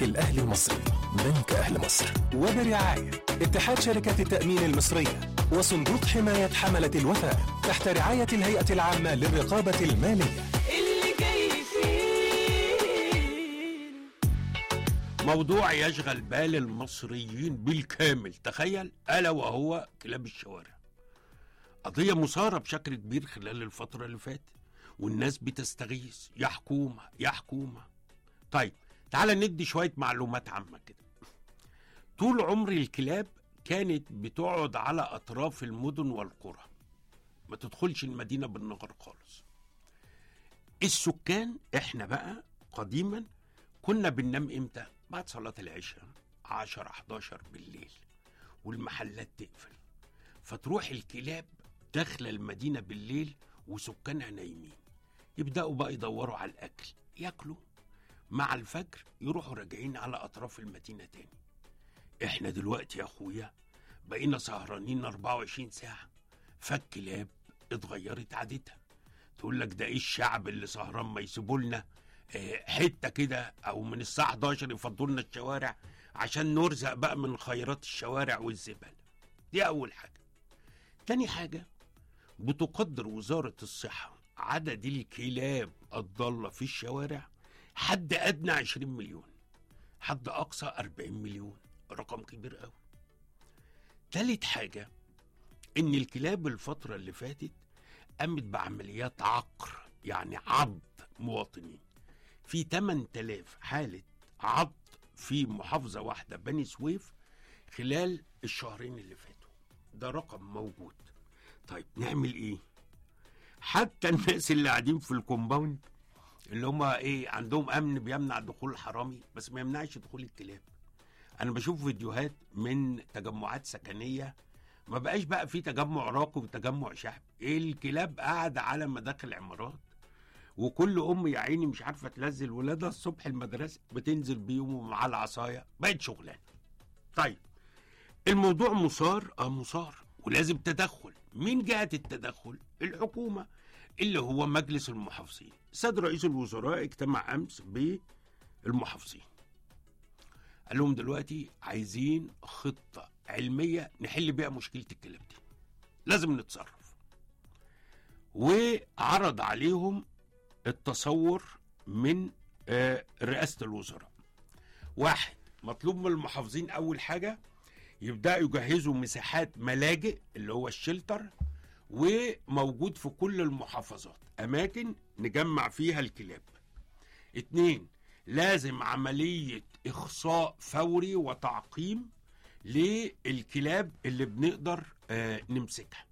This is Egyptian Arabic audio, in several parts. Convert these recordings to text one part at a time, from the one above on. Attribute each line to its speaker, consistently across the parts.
Speaker 1: الأهلي المصري بنك أهل مصر وبرعاية اتحاد شركات التأمين المصرية وصندوق حماية حملة الوفاء تحت رعاية الهيئة العامة للرقابة المالية
Speaker 2: اللي جاي فيه
Speaker 3: موضوع يشغل بال المصريين بالكامل تخيل ألا وهو كلاب الشوارع قضية مثارة بشكل كبير خلال الفترة اللي فاتت والناس بتستغيث يا حكومة يا حكومة طيب تعال ندي شوية معلومات عامة كده طول عمر الكلاب كانت بتقعد على أطراف المدن والقرى ما تدخلش المدينة بالنهار خالص السكان احنا بقى قديما كنا بننام امتى بعد صلاة العشاء 10 11 بالليل والمحلات تقفل فتروح الكلاب داخلة المدينة بالليل وسكانها نايمين يبدأوا بقى يدوروا على الأكل ياكلوا مع الفجر يروحوا راجعين على أطراف المدينة تاني احنا دلوقتي يا أخويا بقينا سهرانين 24 ساعة فالكلاب اتغيرت عادتها تقول لك ده ايه الشعب اللي سهران ما يسيبوا لنا آه، حته كده او من الساعه 11 يفضوا لنا الشوارع عشان نرزق بقى من خيرات الشوارع والزباله دي اول حاجه تاني حاجه بتقدر وزاره الصحه عدد الكلاب الضاله في الشوارع حد ادنى 20 مليون حد اقصى 40 مليون رقم كبير قوي تالت حاجه ان الكلاب الفتره اللي فاتت قامت بعمليات عقر يعني عض مواطنين في 8000 حالة عض في محافظة واحدة بني سويف خلال الشهرين اللي فاتوا ده رقم موجود طيب نعمل ايه حتى الناس اللي قاعدين في الكومباوند اللي هم ايه عندهم امن بيمنع دخول الحرامي بس ما يمنعش دخول الكلاب انا بشوف فيديوهات من تجمعات سكنيه ما بقاش بقى في تجمع راقي وتجمع شعبي الكلاب قاعده على مداخل العمارات وكل ام يا عيني مش عارفه تنزل ولادها الصبح المدرسه بتنزل بيهم ومعاه العصايه بقت شغلانه طيب الموضوع مثار اه مثار ولازم تدخل مين جهه التدخل الحكومه اللي هو مجلس المحافظين سيد رئيس الوزراء اجتمع امس بالمحافظين قال لهم دلوقتي عايزين خطه علميه نحل بيها مشكله الكلاب دي لازم نتصرف وعرض عليهم التصور من آه، رئاسة الوزراء واحد مطلوب من المحافظين أول حاجة يبدأوا يجهزوا مساحات ملاجئ اللي هو الشلتر وموجود في كل المحافظات أماكن نجمع فيها الكلاب اتنين لازم عملية إخصاء فوري وتعقيم للكلاب اللي بنقدر آه، نمسكها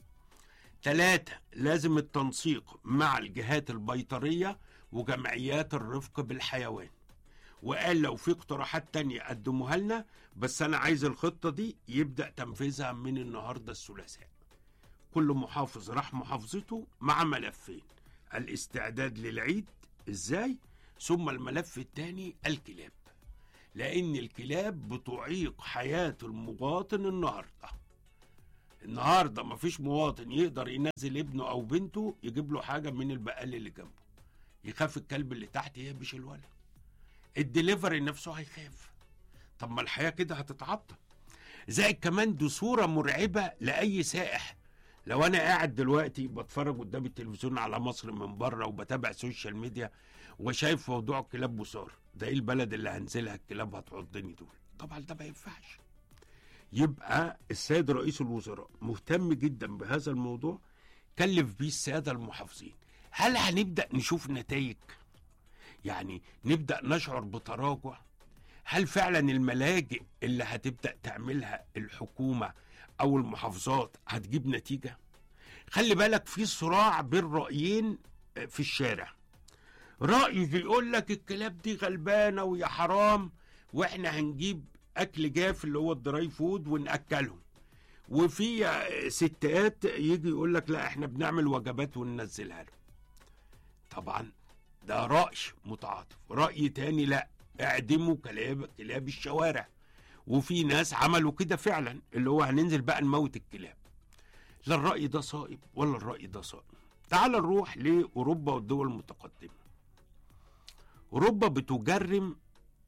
Speaker 3: ثلاثة لازم التنسيق مع الجهات البيطرية وجمعيات الرفق بالحيوان وقال لو في اقتراحات تانية قدموها لنا بس أنا عايز الخطة دي يبدأ تنفيذها من النهاردة الثلاثاء كل محافظ راح محافظته مع ملفين الاستعداد للعيد ازاي ثم الملف الثاني الكلاب لأن الكلاب بتعيق حياة المواطن النهارده النهارده مفيش مواطن يقدر ينزل ابنه او بنته يجيب له حاجه من البقال اللي جنبه يخاف الكلب اللي تحت يهبش الولد الدليفري نفسه هيخاف طب ما الحياه كده هتتعطل زائد كمان دي صوره مرعبه لاي سائح لو انا قاعد دلوقتي بتفرج قدام التلفزيون على مصر من بره وبتابع سوشيال ميديا وشايف موضوع الكلاب بصار ده ايه البلد اللي هنزلها الكلاب هتعضني دول طبعا ده ما ينفعش يبقى السيد رئيس الوزراء مهتم جدا بهذا الموضوع كلف بيه الساده المحافظين هل هنبدا نشوف نتائج يعني نبدا نشعر بتراجع هل فعلا الملاجئ اللي هتبدا تعملها الحكومه او المحافظات هتجيب نتيجه خلي بالك في صراع بين رايين في الشارع راي بيقول لك الكلاب دي غلبانه ويا حرام واحنا هنجيب اكل جاف اللي هو الدراي فود وناكلهم وفي ستات يجي يقول لك لا احنا بنعمل وجبات وننزلها لهم طبعا ده راي متعاطف راي تاني لا اعدموا كلاب كلاب الشوارع وفي ناس عملوا كده فعلا اللي هو هننزل بقى نموت الكلاب لا الراي ده صائب ولا الراي ده صائب تعال نروح لاوروبا والدول المتقدمه اوروبا بتجرم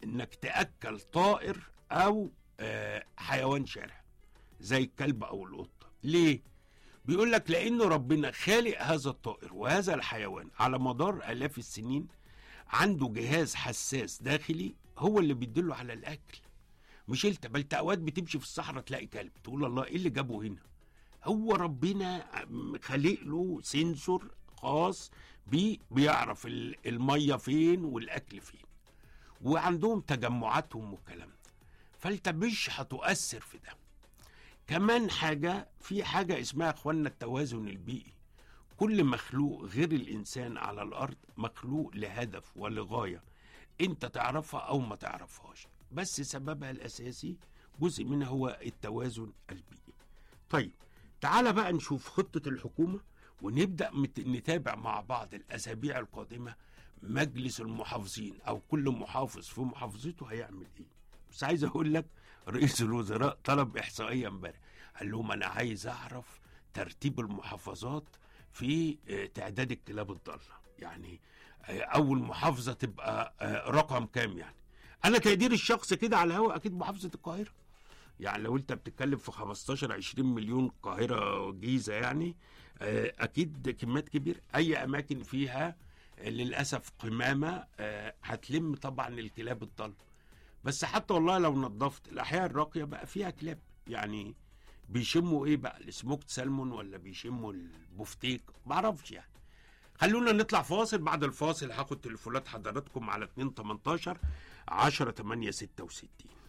Speaker 3: انك تاكل طائر او آه، حيوان شارع زي الكلب او القطه ليه بيقول لك لانه ربنا خالق هذا الطائر وهذا الحيوان على مدار الاف السنين عنده جهاز حساس داخلي هو اللي بيدله على الاكل مش انت بل اوقات بتمشي في الصحراء تلاقي كلب تقول الله ايه اللي جابه هنا هو ربنا خالق له سنسور خاص بيه بيعرف ال- الميه فين والاكل فين وعندهم تجمعاتهم والكلام ده فانت مش هتؤثر في ده كمان حاجه في حاجه اسمها يا اخوانا التوازن البيئي كل مخلوق غير الانسان على الارض مخلوق لهدف ولغايه انت تعرفها او ما تعرفهاش بس سببها الاساسي جزء منها هو التوازن البيئي طيب تعال بقى نشوف خطه الحكومه ونبدا مت- نتابع مع بعض الاسابيع القادمه مجلس المحافظين او كل محافظ في محافظته هيعمل ايه بس عايز اقول لك رئيس الوزراء طلب احصائيه امبارح قال لهم انا عايز اعرف ترتيب المحافظات في آه، تعداد الكلاب الضاله يعني آه، اول محافظه تبقى آه، رقم كام يعني انا كيدير الشخص كده على الهوا اكيد محافظه القاهره يعني لو انت بتتكلم في 15 20 مليون قاهره جيزه يعني آه، اكيد كميات كبيره اي اماكن فيها آه، للاسف قمامه آه، هتلم طبعا الكلاب الضاله بس حتى والله لو نظفت الاحياء الراقيه بقى فيها كلاب يعني بيشموا ايه بقى السموكت سالمون ولا بيشموا البفتيك معرفش يعني خلونا نطلع فاصل بعد الفاصل هاخد تليفونات حضراتكم على 2 18 10 8 66